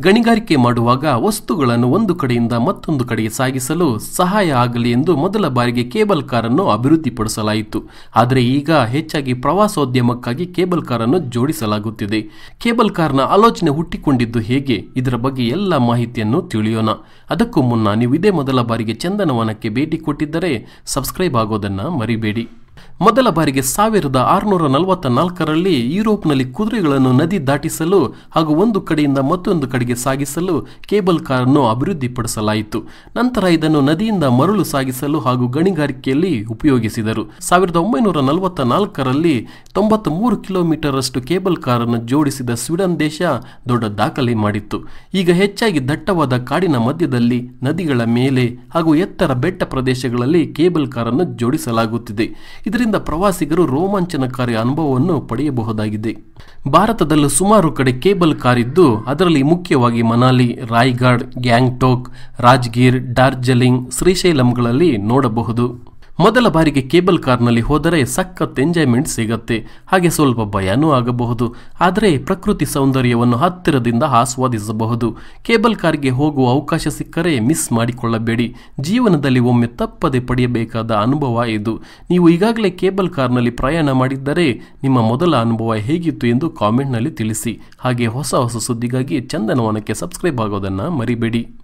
ಗಣಿಗಾರಿಕೆ ಮಾಡುವಾಗ ವಸ್ತುಗಳನ್ನು ಒಂದು ಕಡೆಯಿಂದ ಮತ್ತೊಂದು ಕಡೆಗೆ ಸಾಗಿಸಲು ಸಹಾಯ ಆಗಲಿ ಎಂದು ಮೊದಲ ಬಾರಿಗೆ ಕೇಬಲ್ ಕಾರನ್ನು ಅಭಿವೃದ್ಧಿಪಡಿಸಲಾಯಿತು ಆದರೆ ಈಗ ಹೆಚ್ಚಾಗಿ ಪ್ರವಾಸೋದ್ಯಮಕ್ಕಾಗಿ ಕೇಬಲ್ ಕಾರನ್ನು ಜೋಡಿಸಲಾಗುತ್ತಿದೆ ಕೇಬಲ್ ಕಾರ್ನ ಆಲೋಚನೆ ಹುಟ್ಟಿಕೊಂಡಿದ್ದು ಹೇಗೆ ಇದರ ಬಗ್ಗೆ ಎಲ್ಲ ಮಾಹಿತಿಯನ್ನು ತಿಳಿಯೋಣ ಅದಕ್ಕೂ ಮುನ್ನ ನೀವು ಇದೇ ಮೊದಲ ಬಾರಿಗೆ ಚಂದನವನಕ್ಕೆ ಭೇಟಿ ಕೊಟ್ಟಿದ್ದರೆ ಸಬ್ಸ್ಕ್ರೈಬ್ ಆಗೋದನ್ನ ಮರಿಬೇಡಿ ಮೊದಲ ಬಾರಿಗೆ ಸಾವಿರದ ಆರುನೂರ ನಲವತ್ತ ನಾಲ್ಕರಲ್ಲಿ ಯುರೋಪ್ನಲ್ಲಿ ಕುದುರೆಗಳನ್ನು ನದಿ ದಾಟಿಸಲು ಹಾಗೂ ಒಂದು ಕಡೆಯಿಂದ ಮತ್ತೊಂದು ಕಡೆಗೆ ಸಾಗಿಸಲು ಕೇಬಲ್ ಕಾರನ್ನು ಅಭಿವೃದ್ಧಿಪಡಿಸಲಾಯಿತು ನಂತರ ಇದನ್ನು ನದಿಯಿಂದ ಮರಳು ಸಾಗಿಸಲು ಹಾಗೂ ಗಣಿಗಾರಿಕೆಯಲ್ಲಿ ಉಪಯೋಗಿಸಿದರು ಸಾವಿರದ ಒಂಬೈನೂರ ನಲವತ್ತ ನಾಲ್ಕರಲ್ಲಿ ತೊಂಬತ್ತ ಮೂರು ಕಿಲೋಮೀಟರ್ ಅಷ್ಟು ಕೇಬಲ್ ಕಾರನ್ನು ಜೋಡಿಸಿದ ಸ್ವೀಡನ್ ದೇಶ ದೊಡ್ಡ ದಾಖಲೆ ಮಾಡಿತ್ತು ಈಗ ಹೆಚ್ಚಾಗಿ ದಟ್ಟವಾದ ಕಾಡಿನ ಮಧ್ಯದಲ್ಲಿ ನದಿಗಳ ಮೇಲೆ ಹಾಗೂ ಎತ್ತರ ಬೆಟ್ಟ ಪ್ರದೇಶಗಳಲ್ಲಿ ಕೇಬಲ್ ಕಾರನ್ನು ಜೋಡಿಸಲಾಗುತ್ತಿದೆ ಇದರಿಂದ ಪ್ರವಾಸಿಗರು ರೋಮಾಂಚನಕಾರಿ ಅನುಭವವನ್ನು ಪಡೆಯಬಹುದಾಗಿದೆ ಭಾರತದಲ್ಲೂ ಸುಮಾರು ಕಡೆ ಕೇಬಲ್ ಕಾರ್ ಇದ್ದು ಅದರಲ್ಲಿ ಮುಖ್ಯವಾಗಿ ಮನಾಲಿ ರಾಯ್ಗಢ್ ಗ್ಯಾಂಗ್ಟೋಕ್ ರಾಜ್ಗೀರ್ ಡಾರ್ಜಿಲಿಂಗ್ ಶ್ರೀಶೈಲಂಗಳಲ್ಲಿ ನೋಡಬಹುದು ಮೊದಲ ಬಾರಿಗೆ ಕೇಬಲ್ ಕಾರ್ನಲ್ಲಿ ಹೋದರೆ ಸಖತ್ ಎಂಜಾಯ್ಮೆಂಟ್ ಸಿಗತ್ತೆ ಹಾಗೆ ಸ್ವಲ್ಪ ಭಯನೂ ಆಗಬಹುದು ಆದರೆ ಪ್ರಕೃತಿ ಸೌಂದರ್ಯವನ್ನು ಹತ್ತಿರದಿಂದ ಆಸ್ವಾದಿಸಬಹುದು ಕೇಬಲ್ ಕಾರ್ಗೆ ಹೋಗುವ ಅವಕಾಶ ಸಿಕ್ಕರೆ ಮಿಸ್ ಮಾಡಿಕೊಳ್ಳಬೇಡಿ ಜೀವನದಲ್ಲಿ ಒಮ್ಮೆ ತಪ್ಪದೆ ಪಡೆಯಬೇಕಾದ ಅನುಭವ ಇದು ನೀವು ಈಗಾಗಲೇ ಕೇಬಲ್ ಕಾರ್ನಲ್ಲಿ ಪ್ರಯಾಣ ಮಾಡಿದ್ದರೆ ನಿಮ್ಮ ಮೊದಲ ಅನುಭವ ಹೇಗಿತ್ತು ಎಂದು ಕಾಮೆಂಟ್ನಲ್ಲಿ ತಿಳಿಸಿ ಹಾಗೆ ಹೊಸ ಹೊಸ ಸುದ್ದಿಗಾಗಿ ಚಂದನವನಕ್ಕೆ ಸಬ್ಸ್ಕ್ರೈಬ್ ಆಗೋದನ್ನು ಮರಿಬೇಡಿ